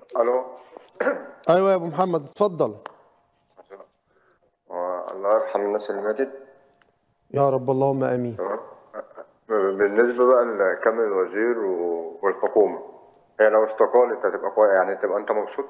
الو ايوه يا ابو محمد اتفضل آه، الله يرحم الناس اللي ماتت يا رب اللهم امين تمام بالنسبه بقى لكامل الوزير و- والحكومه هي لو استقالت هتبقى كويس يعني تبقى انت مبسوط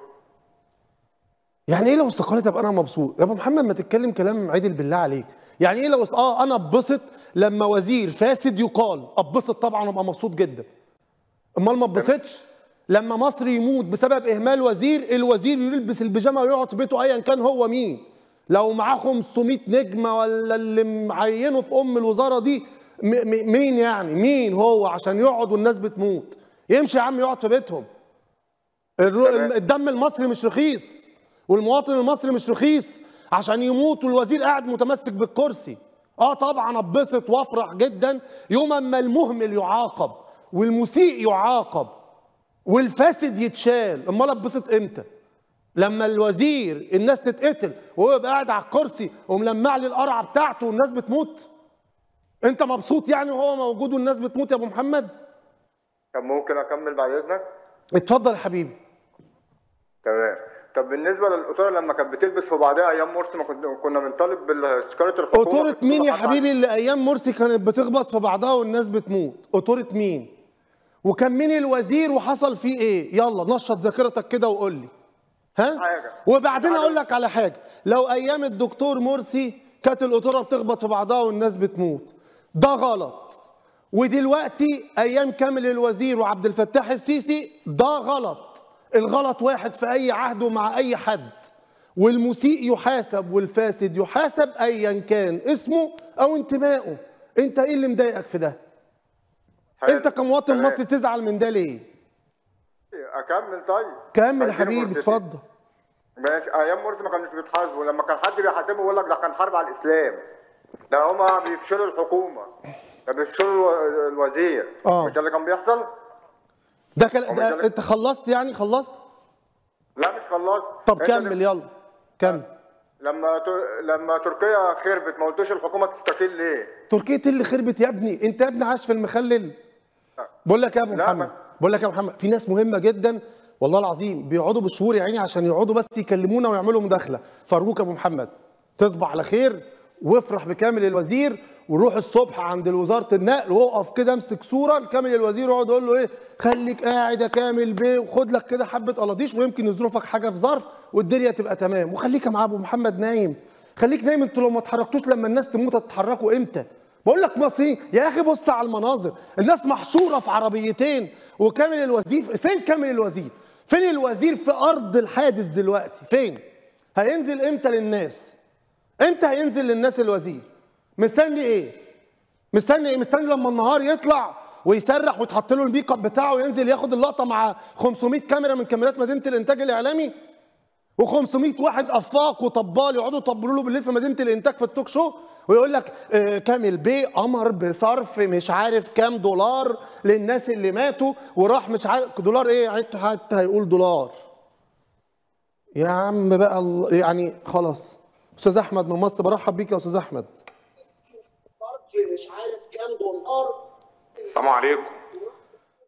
يعني ايه لو استقالت ابقى انا مبسوط يا ابو محمد ما تتكلم كلام عدل بالله عليك يعني ايه لو است... اه انا اتبسط لما وزير فاسد يقال اتبسط طبعا وابقى مبسوط جدا امال ما اتبسطش لما مصر يموت بسبب اهمال وزير الوزير يلبس البيجامه ويقعد في بيته ايا كان هو مين لو معاه 500 نجمه ولا اللي معينه في ام الوزاره دي م... م... مين يعني مين هو عشان يقعد والناس بتموت يمشي يا عم يقعد في بيتهم الر- تمام. الدم المصري مش رخيص والمواطن المصري مش رخيص عشان يموت والوزير قاعد متمسك بالكرسي اه طبعا اتبسط وافرح جدا يوم اما المهمل يعاقب والمسيء يعاقب والفاسد يتشال امال اتبسط امتى لما الوزير الناس تتقتل وهو يبقى قاعد على الكرسي وملمع لي القرعه بتاعته والناس بتموت انت مبسوط يعني وهو موجود والناس بتموت يا ابو محمد طب ممكن اكمل بعد اذنك اتفضل يا حبيبي تمام طب بالنسبه للقطوره لما كانت بتلبس في بعضها ايام مرسي ما كنا كنا بنطالب باستقاله الحكومه قطورة مين يا حتى- حبيبي اللي ايام مرسي كانت بتخبط في بعضها والناس بتموت قطورة مين وكان مين الوزير وحصل فيه ايه يلا نشط ذاكرتك كده وقول لي ها حاجة. وبعدين حاجة. اقول لك على حاجه لو ايام الدكتور مرسي كانت القطوره بتخبط في بعضها والناس بتموت ده غلط ودلوقتي ايام كامل الوزير وعبد الفتاح السيسي ده غلط الغلط واحد في اي عهد ومع اي حد والمسيء يحاسب والفاسد يحاسب ايا كان اسمه او انتمائه انت ايه اللي مضايقك في ده حلو. انت كمواطن تمام. مصري تزعل من ده ليه اكمل طيب كمل يا هديني حبيبي فرصتي. اتفضل ماشي ايام مرسي ما كانوش بيتحاسبوا لما كان حد بيحاسبه يقول لك ده كان حرب على الاسلام ده هما بيفشلوا الحكومه ده بيفشلوا الو- الوزير آه. مش ده اللي كان بيحصل؟ ده, كل... هو ده ده- انت خلصت يعني خلصت لا مش خلصت طب أنت كمل يلا كمل لما ت... لما تركيا خربت ما قلتوش الحكومه تستقيل ليه؟ تركيا إيه اللي خربت يا ابني انت يا ابني عايش في المخلل بقول لك يا ابو لا، محمد ما- بقول لك يا محمد في ناس مهمه جدا والله العظيم بيقعدوا بالشهور يا عيني عشان يقعدوا بس يكلمونا ويعملوا مداخله فارجوك يا ابو محمد تصبح على خير وافرح بكامل الوزير وروح الصبح عند وزاره النقل واقف كده امسك صوره لكامل الوزير واقعد اقول له ايه خليك قاعد يا كامل بيه وخد لك كده حبه قلاضيش ويمكن يظروفك حاجه في ظرف والدنيا تبقى تمام وخليك مع ابو محمد نايم خليك نايم انتوا لو ما اتحركتوش لما الناس تموت هتتحركوا امتى بقول لك مصريين يا اخي بص على المناظر الناس محشوره في عربيتين وكامل الوزير فين كامل الوزير فين الوزير في ارض الحادث دلوقتي فين هينزل امتى للناس امتى هينزل للناس الوزير مستني ايه مستني ايه مستني لما النهار يطلع ويسرح ويتحط له الميك اب بتاعه وينزل ياخد اللقطه مع 500 كاميرا من كاميرات مدينه الانتاج الاعلامي و500 واحد افاق وطبال يقعدوا يطبلوا له بالليل في مدينه الانتاج في التوك شو ويقول لك آه، كامل بيه امر بصرف مش عارف كام دولار للناس اللي ماتوا وراح مش عارف دولار ايه حتى حتى هيقول دولار يا عم بقى الله- يعني خلاص استاذ احمد من مصر برحب بيك يا استاذ احمد مش عارف كام دولار السلام عليكم